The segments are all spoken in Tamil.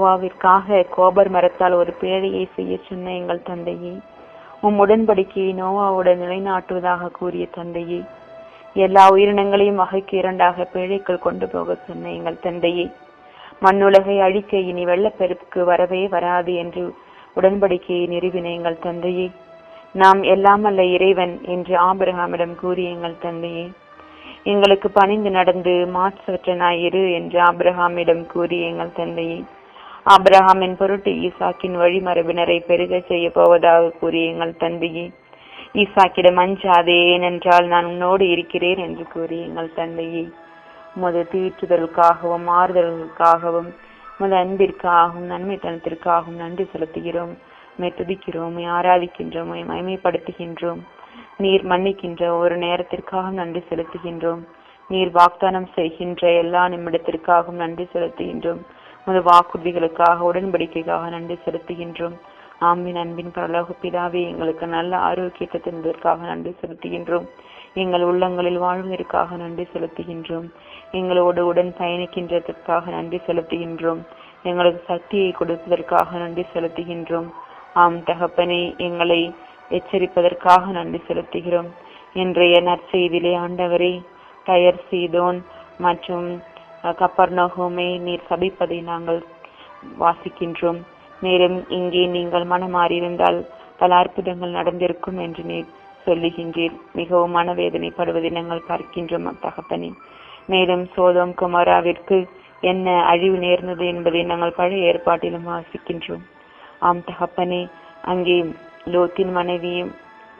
நோவாவிற்காக கோபர் மரத்தால் ஒரு பேழையை செய்ய சொன்ன எங்கள் தந்தையே உம் உடன்படிக்கையை நோவாவுடன் நிலைநாட்டுவதாக கூறிய தந்தையே எல்லா உயிரினங்களையும் வகைக்கு இரண்டாக பேழைக்குள் கொண்டு போக சொன்ன எங்கள் தந்தையே மண்ணுலகை அழிக்க இனி வெள்ளப்பெருக்கு வரவே வராது என்று உடன்படிக்கையை நிறுவின எங்கள் தந்தையே நாம் எல்லாமல்ல இறைவன் என்று ஆபிரகாமிடம் கூறிய எங்கள் தந்தையே எங்களுக்கு பணிந்து நடந்து மாற்றனாய் இரு என்று ஆபிரகாமிடம் கூறிய எங்கள் தந்தையே ஆபிரகாமின் பொருட்டு ஈசாக்கின் வழிமரபினரை பெருக செய்ய போவதாக கூறிய எங்கள் தந்தையே ஈசாக்கிடம் அஞ்சாதே ஏனென்றால் நான் உன்னோடு இருக்கிறேன் என்று கூறிய எங்கள் தந்தையே உமது தீற்றுதலுக்காகவும் ஆறுதலுக்காகவும் உமது அன்பிற்காகவும் நன்மைத்தனத்திற்காகவும் நன்றி செலுத்துகிறோம் உம்மை துதிக்கிறோம் உம்மை ஆராதிக்கின்றோம் உம்மை மகிமைப்படுத்துகின்றோம் நீர் மன்னிக்கின்ற ஒரு நேரத்திற்காக நன்றி செலுத்துகின்றோம் நீர் வாக்தானம் செய்கின்ற எல்லா நிமிடத்திற்காகவும் நன்றி செலுத்துகின்றோம் உமது வாக்குறுதிகளுக்காக உடன்படிக்கைக்காக நன்றி செலுத்துகின்றோம் ஆம்பின் அன்பின் பரலோக பிதாவே எங்களுக்கு நல்ல ஆரோக்கியத்தை தந்ததற்காக நன்றி செலுத்துகின்றோம் எங்கள் உள்ளங்களில் வாழ்வதற்காக நன்றி செலுத்துகின்றோம் எங்களோடு உடன் பயணிக்கின்றதற்காக நன்றி செலுத்துகின்றோம் எங்களுக்கு சக்தியை கொடுப்பதற்காக நன்றி செலுத்துகின்றோம் ஆம் தகப்பனே எங்களை எச்சரிப்பதற்காக நன்றி செலுத்துகிறோம் இன்றைய நற்செய்தியிலே ஆண்டவரே டயர் சீதோன் மற்றும் கப்பர்நகோமை நீர் சபிப்பதை நாங்கள் வாசிக்கின்றோம் மேலும் இங்கே நீங்கள் மனமாறியிருந்தால் பல அற்புதங்கள் நடந்திருக்கும் என்று நீர் சொல்லுகின்றீர் மிகவும் மனவேதனைப்படுவதை நாங்கள் பார்க்கின்றோம் தகப்பனே மேலும் சோதோம் குமாராவிற்கு என்ன அழிவு நேர்ந்தது என்பதை நாங்கள் பழைய ஏற்பாட்டிலும் வாசிக்கின்றோம் ஆம் தகப்பனே அங்கே லோத்தின் மனைவியும்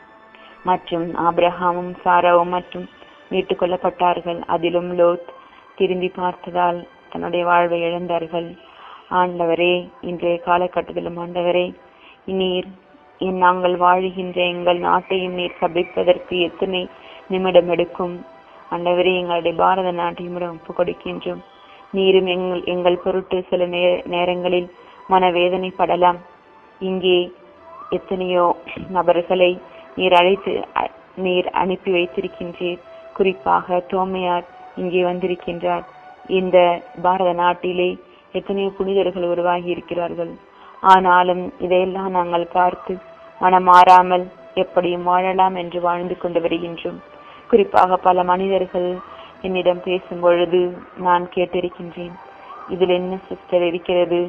மற்றும் ஆபிரகாமும் சாராவும் மற்றும் மீட்டுக் கொள்ளப்பட்டார்கள் அதிலும் லோத் திரும்பி பார்த்ததால் தன்னுடைய வாழ்வை இழந்தார்கள் ஆண்டவரே இன்றைய காலகட்டத்திலும் ஆண்டவரே நீர் என் நாங்கள் வாழுகின்ற எங்கள் நாட்டையும் நீர் சபிப்பதற்கு எத்தனை நிமிடம் எடுக்கும் ஆண்டவரே எங்களுடைய பாரத நாட்டையும் ஒப்பு கொடுக்கின்றோம் நீரும் எங்கள் எங்கள் பொருட்டு சில நே நேரங்களில் மனவேதனைப்படலாம் இங்கே எத்தனையோ நபர்களை நீர் அழைத்து நீர் அனுப்பி வைத்திருக்கின்றீர் குறிப்பாக தோமையார் இங்கே வந்திருக்கின்றார் இந்த பாரத நாட்டிலே எத்தனையோ புனிதர்கள் உருவாகி இருக்கிறார்கள் ஆனாலும் இதையெல்லாம் நாங்கள் பார்த்து மனமாறாமல் எப்படியும் வாழலாம் என்று வாழ்ந்து கொண்டு வருகின்றோம் குறிப்பாக பல மனிதர்கள் என்னிடம் பேசும் பொழுது நான் கேட்டிருக்கின்றேன் இதில் என்ன சிஸ்டர் இருக்கிறது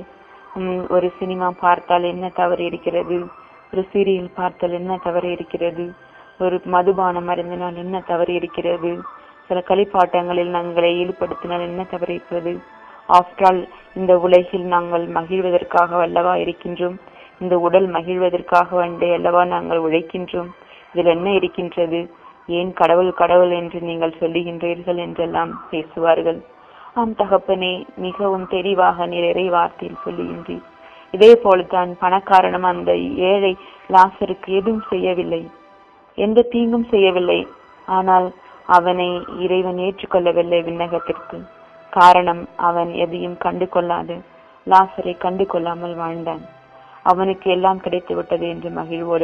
ஒரு சினிமா பார்த்தால் என்ன தவறு இருக்கிறது ஒரு சீரியல் பார்த்தால் என்ன தவறு இருக்கிறது ஒரு மதுபானம் அருந்தினால் என்ன தவறு இருக்கிறது சில களிப்பாட்டங்களில் நாங்களை ஈடுபடுத்தினால் என்ன தவறு இருக்கிறது ஆஃப்டர் ஆல் இந்த உலகில் நாங்கள் மகிழ்வதற்காக அல்லவா இருக்கின்றோம் இந்த உடல் மகிழ்வதற்காக வேண்டே அல்லவா நாங்கள் உழைக்கின்றோம் இதில் என்ன இருக்கின்றது ஏன் கடவுள் கடவுள் என்று நீங்கள் சொல்லுகின்றீர்கள் என்றெல்லாம் பேசுவார்கள் ஆம் தகப்பனே மிகவும் தெளிவாக நிறைய வார்த்தையில் சொல்லுகின்றீர் இதே போல்தான் பணக்காரனும் அந்த ஏழை லாசருக்கு எதுவும் செய்யவில்லை எந்த தீங்கும் செய்யவில்லை ஆனால் அவனை இறைவன் ஏற்றுக்கொள்ளவில்லை விண்ணகத்திற்கு காரணம் அவன் எதையும் கண்டு கொள்ளாது லாசரை கண்டு கொள்ளாமல் வாழ்ந்தான் அவனுக்கு எல்லாம் கிடைத்து விட்டது என்று மகிழ்வோடு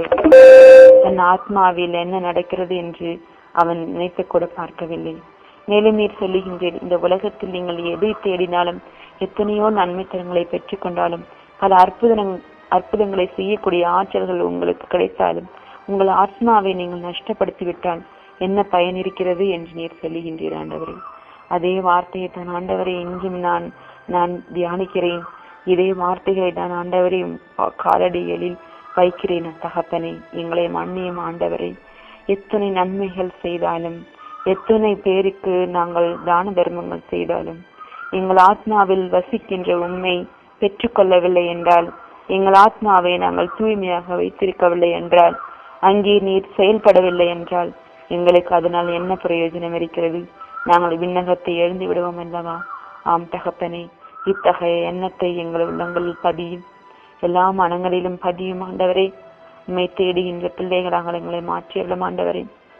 தன் ஆத்மாவில் என்ன நடக்கிறது என்று அவன் நினைத்து கூட பார்க்கவில்லை மேலும் நீர் சொல்லுகின்றீர் இந்த உலகத்தில் நீங்கள் எதை தேடினாலும் எத்தனையோ நன்மைத்தனங்களை பெற்றுக்கொண்டாலும் பல அற்புத அற்புதங்களை செய்யக்கூடிய ஆற்றல்கள் உங்களுக்கு கிடைத்தாலும் உங்கள் ஆத்மாவை நீங்கள் நஷ்டப்படுத்தி விட்டால் என்ன பயன் இருக்கிறது என்று நீர் சொல்லுகின்றீர் ஆண்டவரே அதே வார்த்தையை தான் ஆண்டவரை இன்றும் நான் நான் தியானிக்கிறேன் இதே வார்த்தைகளை நான் ஆண்டவரை காலடிகளில் வைக்கிறேன் தகப்பனை எங்களை மன்னியும் ஆண்டவரை எத்தனை நன்மைகள் செய்தாலும் எத்தனை பேருக்கு நாங்கள் தான தர்மங்கள் செய்தாலும் எங்கள் ஆத்மாவில் வசிக்கின்ற உண்மை பெற்றுக்கொள்ளவில்லை என்றால் எங்கள் ஆத்மாவை நாங்கள் தூய்மையாக வைத்திருக்கவில்லை என்றால் அங்கே நீர் செயல்படவில்லை என்றால் எங்களுக்கு அதனால் என்ன பிரயோஜனம் இருக்கிறது நாங்கள் விண்ணகத்தை எழுந்து விடுவோம் அல்லவா ஆம் தகப்பனே இத்தகைய எண்ணத்தை எங்கள் உள்ளங்களில் பதியும் எல்லா மனங்களிலும் பதியும் ஆண்டவரே உண்மை தேடுகின்ற பிள்ளைகளாக எங்களை மாற்றியுள்ள ஆண்டவரே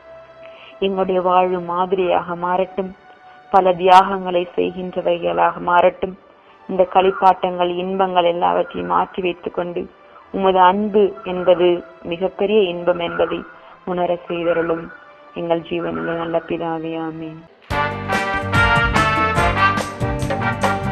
எங்களுடைய வாழ்வு மாதிரியாக மாறட்டும் பல தியாகங்களை செய்கின்றவைகளாக மாறட்டும் இந்த களிப்பாட்டங்கள் இன்பங்கள் எல்லாவற்றையும் மாற்றி வைத்துக் கொண்டு உமது அன்பு என்பது மிகப்பெரிய இன்பம் என்பதை உணர செய்தருளும் எங்கள் ஜீவனில் நல்ல பிதாவே ஆமேன்